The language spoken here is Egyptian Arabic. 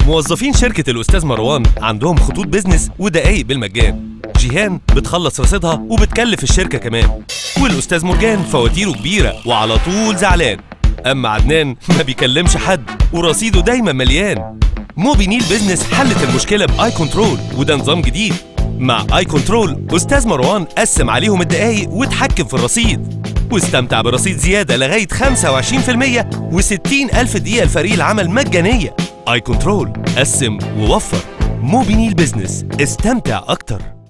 موظفين شركة الأستاذ مروان عندهم خطوط بيزنس ودقايق بالمجان جيهان بتخلص رصيدها وبتكلف الشركة كمان والأستاذ مرجان فواتيره كبيرة وعلى طول زعلان أما عدنان ما بيكلمش حد ورصيده دايما مليان موبي نيل بيزنس حلت المشكلة بآي كنترول وده نظام جديد مع آي كنترول أستاذ مروان قسم عليهم الدقايق واتحكم في الرصيد واستمتع برصيد زيادة لغاية 25% و60 ألف دقيقة لفريق العمل مجانية آي كنترول قسم ووفر موبي نيل بيزنس استمتع أكتر